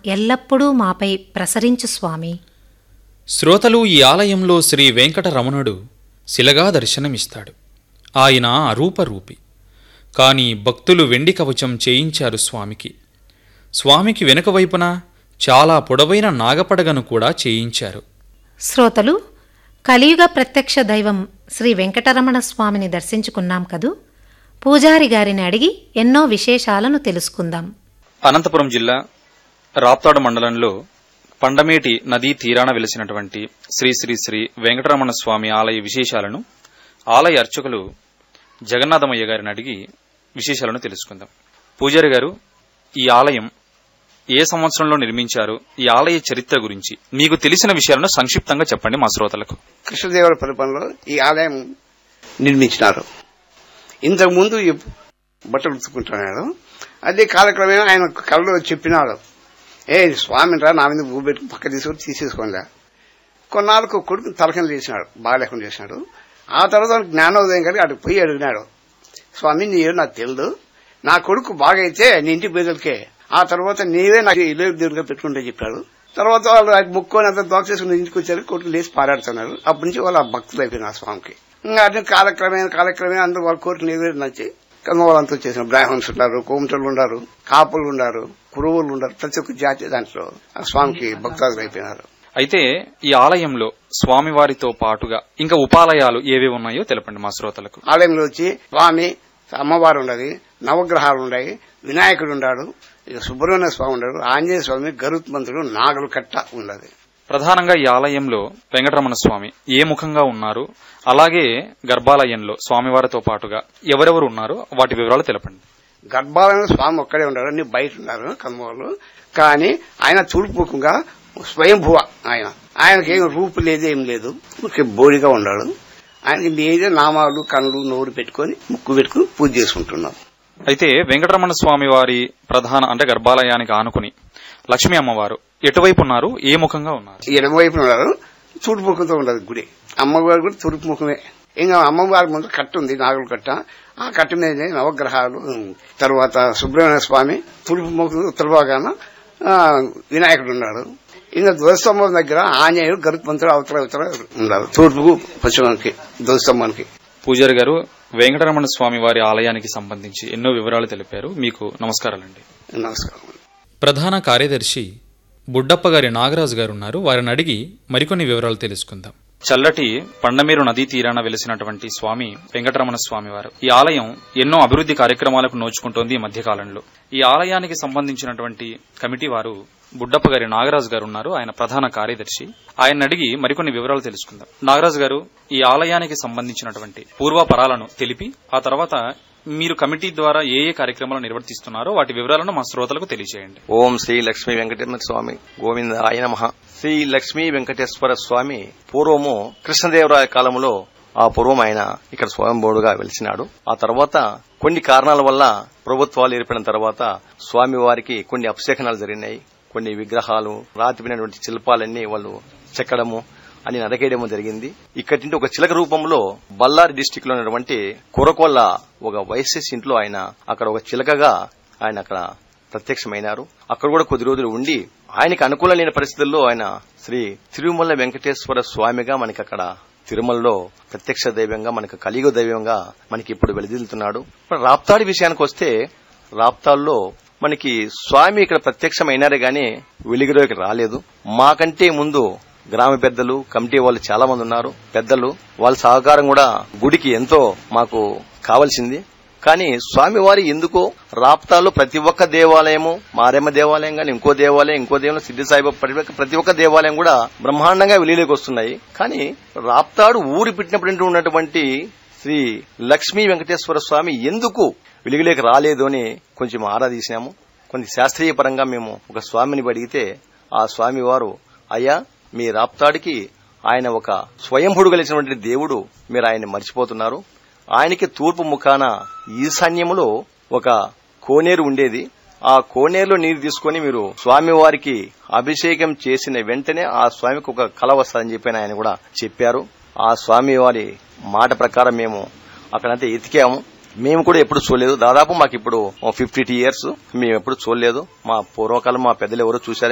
ఎల్లప్పుడూ మాపై ప్రసరించు స్వామి శ్రోతలు ఈ ఆలయంలో శ్రీ వెంకటరమణుడు శిలగా దర్శనమిస్తాడు ఆయన అరూపరూపి కాని భక్తులు వెండి కవచం చేయించారు స్వామికి స్వామికి వెనుక వైపున చాలా పొడవైన నాగపడగను కూడా చేయించారు శ్రోతలు కలియుగ ప్రత్యక్ష దైవం శ్రీ వెంకటరమణ స్వామిని దర్శించుకున్నాం కదూ పూజారి గారిని అడిగి ఎన్నో విశేషాలను తెలుసుకుందాం అనంతపురం జిల్లా రాప్తాడు మండలంలో పండమేటి నదీ తీరాన వెలిసినటువంటి శ్రీ శ్రీ శ్రీ వెంకటరమణ స్వామి ఆలయ విశేషాలను ఆలయ అర్చకులు జగన్నాథమయ్య గారిని అడిగి విశేషాలను తెలుసుకుందాం పూజారి గారు ఈ ఆలయం ఏ సంవత్సరంలో నిర్మించారు ఈ ఆలయ చరిత్ర గురించి మీకు తెలిసిన విషయాలను సంక్షిప్తంగా చెప్పండి మా శ్రోతలకు కృష్ణదేవుల పరిపాలనలో ఈ ఆలయం నిర్మించినారు ఇంతకు ముందు ఈ బట్టలు ఉతుకుంటున్నాడు అదే కాలక్రమేణా ఆయన కళ్ళలో చెప్పినాడు ఏ స్వామిని రా నా మీద భూ పెట్టుకుని పక్క తీసుకొని తీసేసుకోండి కొన్నాళ్ళకు కొడుకు తలకం చేసినాడు బాగా లేకుండా చేసినాడు ఆ తర్వాత వాడికి జ్ఞానోదయం కలిగి అటు పోయి అడిగినాడు స్వామి నీవు నాకు తెలియదు నా కొడుకు బాగైతే నీ ఇంటి పేదలకే ఆ తర్వాత నీవే నాకు ఇల్లు దేవుడిగా పెట్టుకుంటే చెప్పాడు తర్వాత వాళ్ళు అది ముక్కొని అంతా దోక చేసుకుని ఇంటికి వచ్చారు కొడుకు లేచి పారాడుతున్నారు అప్పటి నుంచి వాళ్ళు ఆ భక్తులు అయిపోయినారు ఆ స్వామికి ఇంకా అట్లా కాలక్రమేణా కాలక్రమేణా అందరూ వాళ్ళ కోరిక నెరవేరి నచ్చి వాళ్ళంతా చేసిన బ్రాహ్మణ్స్ ఉన్నారు కోమటలు ఉన్నారు కాపులు ఉన్నారు కురువులు ఉన్నారు ప్రతి ఒక్క జాతి దాంట్లో ఆ స్వామికి భక్తాదులు అయిపోయినారు అయితే ఈ ఆలయంలో స్వామివారితో పాటుగా ఇంకా ఉపాలయాలు ఏవేవి ఉన్నాయో తెలపండి మా శ్రోతలకు ఆలయంలో వచ్చి స్వామి అమ్మవారు ఉన్నది నవగ్రహాలు ఉన్నాయి వినాయకుడు ఉన్నాడు ఇక సుబ్రహ్మణ్య స్వామి ఉన్నాడు ఆంజనేయ స్వామి గరుత్మంతుడు నాగలు కట్ట ఉన్నది ప్రధానంగా ఈ ఆలయంలో వెంకటరమణ స్వామి ఏ ముఖంగా ఉన్నారు అలాగే గర్భాలయంలో స్వామివారితో పాటుగా ఎవరెవరు ఉన్నారో వాటి వివరాలు తెలపండి గర్భాలయంలో స్వామి ఒక్కడే ఉన్నాడు అన్ని బయట ఉన్నారు కమ్మవాళ్ళు కానీ ఆయన తూర్పుముఖంగా స్వయంభువ ఆయన ఆయనకి ఏం రూపు లేదు ఏం లేదు ఊరికే బోడిగా ఉన్నాడు ఆయనకి మీదే నామాలు కళ్ళు నోరు పెట్టుకొని ముక్కు పెట్టుకుని పూజ చేసుకుంటున్నాం అయితే వెంకటరమణ స్వామి వారి ప్రధాన అంటే గర్భాలయానికి ఆనుకుని లక్ష్మీ అమ్మవారు ఎటువైపు ఉన్నారు ఏ ముఖంగా ఉన్నారు ఎడమ వైపున ఉన్నారు తూర్పు ముఖంతో ఉండదు గుడి అమ్మవారు కూడా తూర్పు ముఖమే ఇంకా అమ్మవారి ముందు కట్ట ఉంది నాగుల కట్ట ఆ కట్ట మీద నవగ్రహాలు తర్వాత సుబ్రహ్మణ్య స్వామి తూర్పు ముఖం ఉత్తర భాగాన ఆ, వినాయకుడు ఉన్నాడు ఇంకా ధ్వజస్తంభం దగ్గర ఆంజనేయుడు గరుత్మంతుడు అవతల అవతల ఉన్నారు తూర్పుకు పశ్చిమానికి ధ్వజస్తంభానికి పూజారి గారు వెంకటరమణ స్వామి వారి ఆలయానికి సంబంధించి ఎన్నో వివరాలు తెలిపారు మీకు నమస్కారాలండి నమస్కారం ప్రధాన కార్యదర్శి బుడ్డప్ప గారి నాగరాజు గారు ఉన్నారు వారిని అడిగి మరికొన్ని వివరాలు తెలుసుకుందాం చల్లటి పండమేరు నదీ తీరాన వెలిసినటువంటి స్వామి వెంకటరమణ స్వామి వారు ఈ ఆలయం ఎన్నో అభివృద్ధి కార్యక్రమాలకు నోచుకుంటోంది ఈ మధ్యకాలంలో ఈ ఆలయానికి సంబంధించినటువంటి కమిటీ వారు బుడ్డప్ప గారి నాగరాజు గారు ఉన్నారు ఆయన ప్రధాన కార్యదర్శి ఆయన అడిగి మరికొన్ని వివరాలు తెలుసుకుందాం నాగరాజు గారు ఈ ఆలయానికి సంబంధించినటువంటి పూర్వపరాలను తెలిపి ఆ తర్వాత మీరు కమిటీ ద్వారా ఏ ఏ కార్యక్రమాలు నిర్వర్తిస్తున్నారో వాటి వివరాలను మా శ్రోతలకు తెలియజేయండి ఓం శ్రీ లక్ష్మీ వెంకటేశ్వర స్వామి గోవింద ఆయన మహా శ్రీ లక్ష్మీ వెంకటేశ్వర స్వామి పూర్వము కృష్ణదేవరాయ కాలంలో ఆ పూర్వం ఆయన ఇక్కడ స్వయంభోడుగా వెలిసినాడు ఆ తర్వాత కొన్ని కారణాల వల్ల ప్రభుత్వాలు ఏర్పడిన తర్వాత స్వామి వారికి కొన్ని అభిషేకనాలు జరిగినాయి కొన్ని విగ్రహాలు రాతిపినటువంటి శిల్పాలన్నీ వాళ్ళు చెక్కడము అని నరకేయడం జరిగింది ఇక్కడి నుండి ఒక చిలక రూపంలో బళ్ళారి డిస్టిక్ లో ఉన్నటువంటి కురకొల్ల ఒక వైసెస్ ఇంట్లో ఆయన అక్కడ ఒక చిలకగా ఆయన అక్కడ ప్రత్యక్షమైనారు అక్కడ కూడా కొద్ది రోజులు ఉండి ఆయనకు అనుకూలం లేని పరిస్థితుల్లో ఆయన శ్రీ తిరుమల వెంకటేశ్వర స్వామిగా మనకి అక్కడ తిరుమలలో ప్రత్యక్ష దైవంగా మనకు కలియుగ దైవంగా మనకి ఇప్పుడు వెలిదిల్లుతున్నాడు ఇప్పుడు రాప్తాడి విషయానికి వస్తే రాప్తాల్లో మనకి స్వామి ఇక్కడ ప్రత్యక్షమైనారే గాని వెలిగిలోకి రాలేదు మాకంటే ముందు గ్రామ పెద్దలు కమిటీ వాళ్ళు చాలా మంది ఉన్నారు పెద్దలు వాళ్ళ సహకారం కూడా గుడికి ఎంతో మాకు కావాల్సింది కానీ స్వామివారి ఎందుకో రాప్తాల్లో ప్రతి ఒక్క దేవాలయము మారేమ్మ దేవాలయం కానీ ఇంకో దేవాలయం ఇంకో దేవాలయం సిద్ధి సాయిబాబా ప్రతి ఒక్క- ప్రతి ఒక్క దేవాలయం కూడా బ్రహ్మాండంగా వెలిలోకి వస్తున్నాయి కానీ రాప్తాడు ఊరి పెట్టినప్పుడు ఉన్నటువంటి శ్రీ లక్ష్మీ వెంకటేశ్వర స్వామి ఎందుకు వెలుగులోకి రాలేదు అని కొంచెం ఆరాధీసినాము కొన్ని శాస్త్రీయ పరంగా మేము ఒక స్వామిని అడిగితే ఆ స్వామి వారు అయ్యా మీ రాప్తాడికి ఆయన ఒక స్వయంభుడు కలిసినటువంటి దేవుడు మీరు ఆయన్ని మర్చిపోతున్నారు ఆయనకి తూర్పు ముఖాన ఈశాన్యములో ఒక కోనేరు ఉండేది ఆ కోనేరులో నీరు తీసుకొని మీరు స్వామివారికి అభిషేకం చేసిన వెంటనే ఆ స్వామికి ఒక కళ వస్తుందని చెప్పి ఆయన కూడా చెప్పారు ఆ స్వామి వారి మాట ప్రకారం మేము అక్కడంతా ఎతికాము మేము కూడా ఎప్పుడు చూడలేదు దాదాపు మాకు ఇప్పుడు ఫిఫ్టీ ఇయర్స్ మేము ఎప్పుడు చూడలేదు మా పూర్వకాలం మా పెద్దలు ఎవరు చూశారు